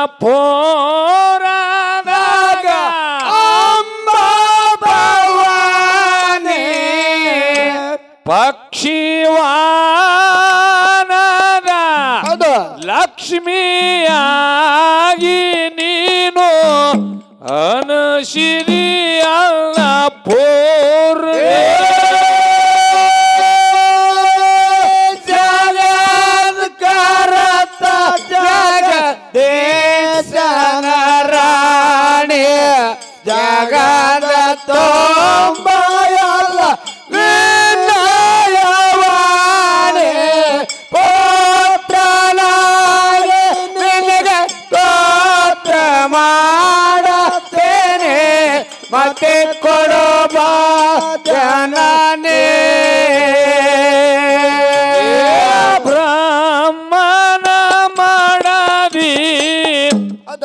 ಪೋರದಾಗ ಅಂಬ ಭವಾನಿ ಪಕ್ಷಿವಾನದ ಹೌದು ಲಕ್ಷ್ಮಿಯಾಗಿ ನೀನು ಅನಶಿರಿ ಅಲ್ಲ ಪೂರ್ಣ ಜಗದ್ ಕರತ ಜಗ ದೇಶನ ರಾಣಿ ಜಗದ ತೊಂಬಯಲ್ಲ ವಿನಯವಾಣಿ ಪೋತ್ರನಾಗಿ ನಿನಗೆ ಸ್ತೋತ್ರ ಮಾಡುತ್ತೇನೆ ಮತ್ತೆ ಕೊಡೋ ಬಾ ಜನನೇ ಬ್ರಹ್ಮನ ಮಾಡದಿ ಅದ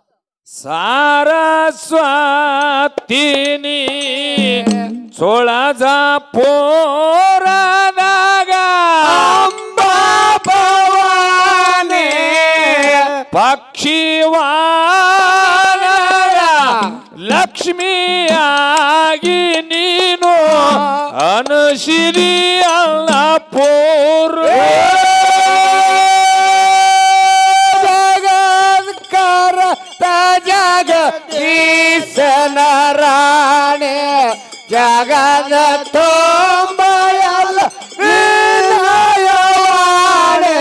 ಸಾರಸ್ವತಿನಿ ಸೊಳಜ ಪೋರದಾಗ ಅಂಬ ಭವಾನಿ ಪಕ್ಷಿವಾನರ ಲಕ್ಷ್ಮಿಯಾಗಿ ನೀನು ಅನುಶಿರಿ ಅಲ್ಲ ಪೂರ್ವ ಜಗತ್ಕರ ಜಗ ಈಶನ ರಾಣಿ ಜಗದ ತೊಂಬಯಲ್ಲ ವಿನಯವಾಣಿ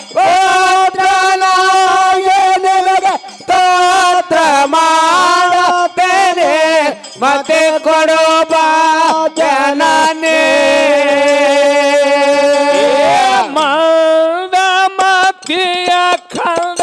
ಪೋತ್ರನಾಗಿ ನಿನಗೆ ಸ್ತೋತ್ರ ಮಾಡುತ್ತೇನೆ ಮತ್ತೆ ಕೊಡು ಬಾ ಜನನೇ ಮಂದ ಮತಿಯ ಕಂದ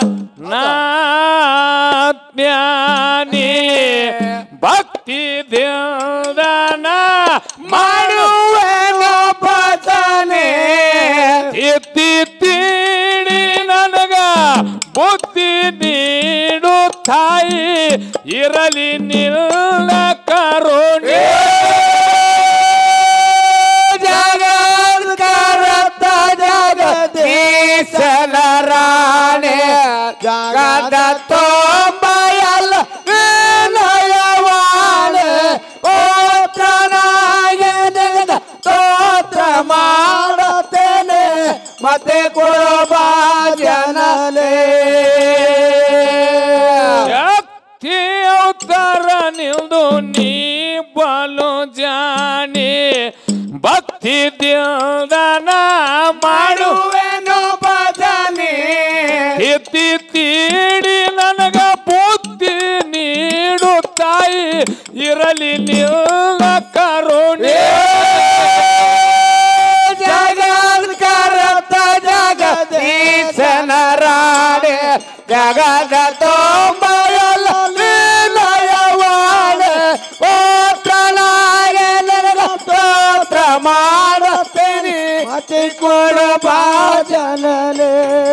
ನಾಜ್ಞಾನಿ ಭಕ್ತಿ ದೇವದನ ಮಾಡುವೆನು ಭಜನೆ ಎತ್ತಿ ತೀಡಿ ನನಗ ಬುದ್ಧಿ ನೀಡು ತಾಯಿ ಇರಲಿ ನಿಲ್ಲ ಕರುಣೆ ಜಗತ್ಕರತ ಜಗದೀಶನ ರಾಣೆ ಜಗದ ತೊಂಬಯಲ್ಲ ವಿನಯವಾಣೆ ಪೋತ್ರನಾಗಿ ನಿನಗ ಸ್ತೋತ್ರ ಮಾಡುತ್ತೇನೆ ಮತ್ತೆ ಕೊಡೋ ಜನಲೇ ಶಕ್ತಿ ಅವತಾರ ನಿಲ್ದು ನೀ ಬಲು ಜಾಣಿ ಭಕ್ತಿ ದೇವದನ ಮಾಡು ಮಾಡುವೆನು ಭಜನೆ ಎತ್ತಿ ತೀಡಿ ನನಗ ಬುದ್ಧಿ ನೀಡು ತಾಯಿ ಇರಲಿ ನಿಲ್ಲ ಕರುಣೆ ಜಗತ್ಕರತ ಜಗದೀಶನ ರಾಣೆ ಜಗದ ತೊಂಬಯಲ್ಲ ವಿನಯವಾಣೆ ಪೋತ್ರನಾಗೆ ನನಗ ಸ್ತೋತ್ರ ಮಾಡುತ್ತೇನೆ ಮತ್ತೆ ಕೊಡು ಭಾಜನಲೇ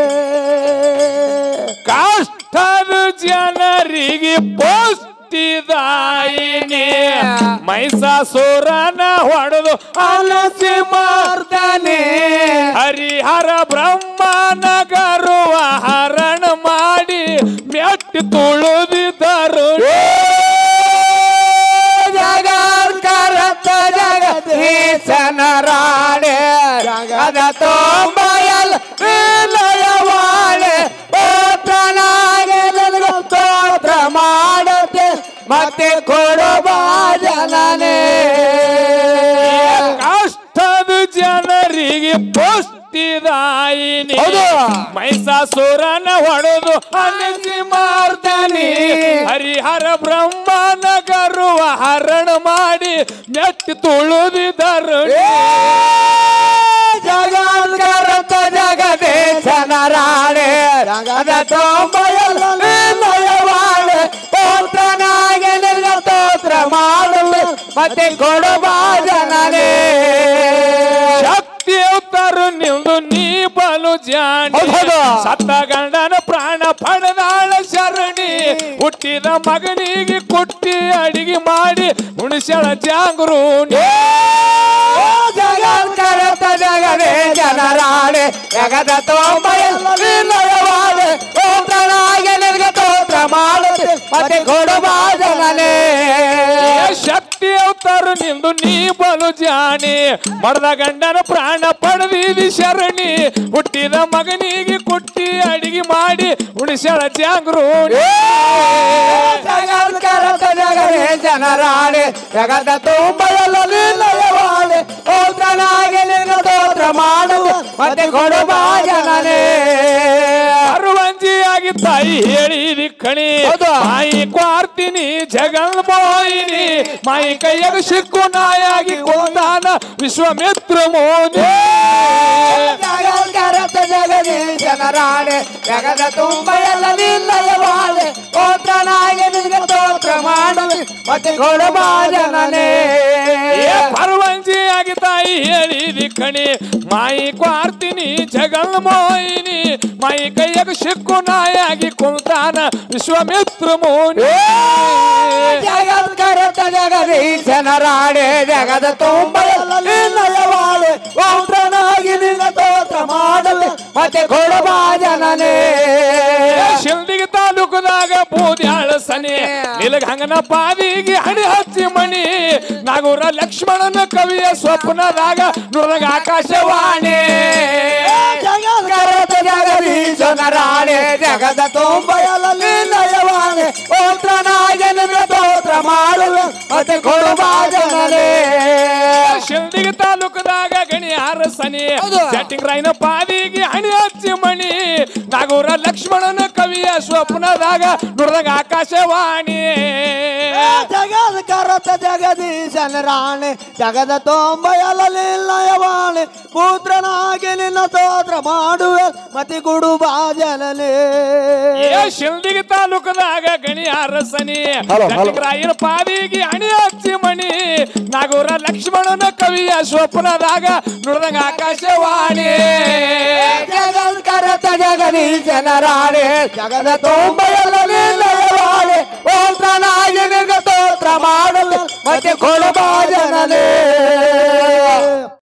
ಕಾಷ್ಟದ ಜನರಿಗೆ ಪೋಸ್ತಿದಾಯಿನಿ ಮೈಸಾಸುರನ ಹೊಡೆದು ಅಲಸಿ ಮಾರ್ದನೆ ಹರಿಹರ ಬ್ರಹ್ಮನ ಗರುವ ಹರಣ ಮಾಡಿ ಮೆಟ್ಟಿ ತುಳುದಿದರು ಜಗತ್ಕರತ ಜಗದೀಶನ ರಾಣೆ ಜಗದ ತೊಂಬಯಲ್ ವಿಲಯವಾಳೆ ಪೋತ್ರನಾಗೆ ನನಗ ಸ್ತೋತ್ರ ಮಾಡುತ್ತೆ ಮತ್ತೆ ಕೊಡು ಜನನೇ ಕಾಷ್ಟದ ಜನರಿಗೆ ಪೋಸ್ತಿದಾಯಿನಿ ಹೌದು. ಮೈಸಾಸುರನ ಹೊಡೆದು ಅನಿಸಿ ಮಾರ್ದನಿ ಹರಿಹರ ಬ್ರಹ್ಮನ ಗರುವ ಹರಣ ಮಾಡಿ ಮೆಟ್ಟಿ ತುಳುದಿದರು ಜಗತ್ಕರತ ಜಗದೀಶನ ರಾಣೆ ಜಗದ ತೊಂಬಯಲ್ ವಿಲಯವಾಳೆ ಪೋತ್ರನಾಗೆ ನಿನ್ನ ಸ್ತೋತ್ರ ಮಾಡುವೆ ಮತ್ತೆ ಕೊಡು ಜನನೇ ಶಕ್ತಿ ಅವತಾರು ನಿಂದು ನೀ ಬಲು ಜಾಣಿ ಹೌದ್ ಹೌದು. ಸತ್ತ ಗಂಡನ ಪ್ರಾಣ ಪಡೆದಾಳ ಶರಣಿ ಹುಟ್ಟಿದ ಮಗನಿಗೆ ಕುಟ್ಟಿ ಅಡಿಗೆ ಮಾಡಿ ಉಣಿಸಳ ಜಾಂಗ್ರು ಜಗತ್ಕರತ ಜಗದೇ ಜನರಾಣೆ ಜಗದ ತೊಂಬಯಲ್ ವಿಲಯವಾಳೆ ಪೋತ್ರನಾಗೆ ಮತ್ತೆ ಕೊಡಬಾದನೇ ಏ ಶಕ್ತಿ ಅವತಾರ ನಿಂದು ನೀ ಬಲು ಜಾಣಿ ಮಡದ ಗಂಡನ ಪ್ರಾಣ ಪಡೆದಿದಿ ಶರಣಿ ಹುಟ್ಟಿದ ಮಗನಿಗೆ ಕೊಟ್ಟಿ ಅಡಿಗೆ ಮಾಡಿ ಉಣಿಸಳ ಜಾಂಗ್ರು ಜಗತ್ಕರತ ಜಗದೇ ಜನರಾಣೆ ಜಗದ ತುಂಬಲಲ್ಲಿ ಲಯವಾಳೆ ಓತ್ರನಾಗಿ ನಿನ್ನ ಸ್ತೋತ್ರ ಮಾಡುವ ಮತ್ತೆ ಕೊಡಬಾದನೇ ಅರುವಂಜಿಯಾಗಿ ತಾಯಿ ಹೇಳಿದಿ ಕಣಿ ಹೌದು. ಮಾಯಿ ಕ್ವಾರ್ತಿನಿ ಜಗನ್ ಮೋಹಿನಿ ಮಾಯಿ ಕೈಯಾಗ ಸಿಕ್ಕು ನಾಯಾಗಿ ಕೊಂದಾನ ವಿಶ್ವಮಿತ್ರ ಮೋದಿ ಜಗತ್ಕರತ ಜಗದೇ ಜನರಾಣೆ ಜಗದ ತುಂಬಲಲ್ಲಿ ಲಯವಾಳೆ ಓತ್ರನಾಗಿ ನಿನ್ನ ಸ್ತೋತ್ರ ಮಾಡುವ ಮತ್ತೆ ಕೊಡಬಾದನೇ ಏ ಪರವಂಜಿಯಾಗಿ ತಾಯಿ ಹೇಳಿದಿ ಕಣಿ ಮಾಯಿ ಕ್ವಾರ್ತಿನಿ ಜಗನ್ ಮೋಹಿನಿ ಮಾಯಿ ಕೈಯಾಗ ಸಿಕ್ಕು ನಾಯಾಗಿ ಕೊಂದಾನ ವಿಶ್ವಮಿತ್ರ ಮೋನಿ ಜಗತ್ಕರತ ಜಗದೀಶನ ರಾಣೆ ಜಗದ ತುಂಬಲಲ್ಲಿ ಲಯವಾಳೆ ಪೌತ್ರನಾಗಿ ನಿನ್ನ ಸ್ತೋತ್ರ ಮಾಡಲು ಮತ್ತೆ ಕೊಡಬಾಜನನೇ ಶಿಲ್ದಿಗೆ ತಾಲೂಕದಾಗ ಬೂದ್ಯಾಳ ಸನಿ ನಿಲಗ ಹಂಗನ ಪಾದಿಗೆ ಹಣಿ ಹಚ್ಚಿ ಮಣಿ ನಾಗೂರ ಲಕ್ಷ್ಮಣನ ಕವಿಯ ಸ್ವಪ್ನದಾಗ ನುರಗ ಆಕಾಶವಾಣಿ ಜಗತ್ಕರತ ಜಗದೀಶನ ರಾಣೆ ಜಗದ ತುಂಬಲಲ್ಲಿ ಲಯವಾಳೆ ಪೌತ್ರನಾಗಿ ನಿನ್ನ ಸ್ತೋತ್ರ ಮಾಡಲು ಮತ್ತೆ ಕೊಡಬಾಜನನೇ ಶಿಲ್ದಿಗೆ ತಾಲೂಕದಾಗ ಗಣಿ ಸನಿ ಹೌದು. ಜಟ್ಟಿಂಗ್ ರಾಯನ ಪಾದಿಗೆ ಹಣಿ ಹಚ್ಚಿ ಮಣಿ ನಾಗೂರ ಲಕ್ಷ್ಮಣನ ಕವಿಯ ಸ್ವಪ್ನದಾಗ ನುರಗ ಆಕಾಶವಾಣಿ ಜಗದ ಕರತ ಜಗದೀಶನ ರಾಣೆ ಜಗದ ತೊಂಬಯಲಲ್ಲಿ ಲಯವಾಣೆ ಪುತ್ರನಾಗಿ ನಿನ್ನ ಸ್ತೋತ್ರ ಮಾಡುವೆ ಮತಿ ಗುಡು ಬಾಜಲನೆ ಏ ಶಿಲ್ದಿಗೆ ತಾಲೂಕದಾಗ ಗಣಿ ಅರಸನಿ ಹಲೋ, ಹಲೋ. ರಾಯನ ಪಾದಿಗೆ ಹಣಿ ಹಚ್ಚಿ ಮಣಿ ನಾಗೂರ ಲಕ್ಷ್ಮಣನ ಕವಿಯ ಸ್ವಪ್ನದಾಗ ನುಡಿದಂಗ ಆಕಾಶವಾಣಿ ಜಗದ ಕರತ ಜಗದೀಶನ ರಾಣೆ ಜಗದ ತೊಂಬಯಲಲ್ಲಿ ಲಯವಾಣೆ ಪುತ್ರನಾಗಿ ನಿನ್ನ ಸ್ತೋತ್ರ ಮಾಡಲು ಮತ್ತೆ ಕೊಡು ಬಾಜಲನೆ